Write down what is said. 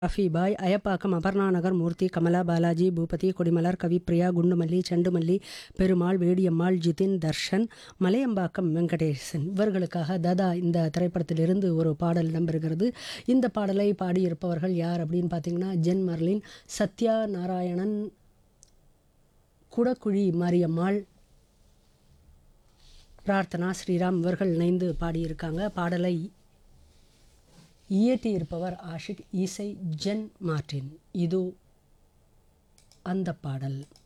ரஃபீபாய் அயப்பாக்கம் அபர்ணாநகர் மூர்த்தி கமலா பாலாஜி பூபதி கொடிமலர் கவிப்ரியா குண்டுமல்லி செண்டுமல்லி பெருமாள் வேடியம்மாள் ஜிதின் தர்ஷன் மலையம்பாக்கம் வெங்கடேசன் இவர்களுக்காக ததா இந்த திரைப்படத்திலிருந்து ஒரு பாடல் இடம்பெறுகிறது இந்த பாடலை பாடியிருப்பவர்கள் யார் அப்படின்னு பார்த்தீங்கன்னா ஜென் மர்லின் சத்யா நாராயணன் குடக்குழி மாரியம்மாள் பிரார்த்தனா ஸ்ரீராம் இவர்கள் இணைந்து பாடியிருக்காங்க பாடலை இயற்றியிருப்பவர் ஆஷிக் இசை ஜென் மார்டின் இதோ அந்த பாடல்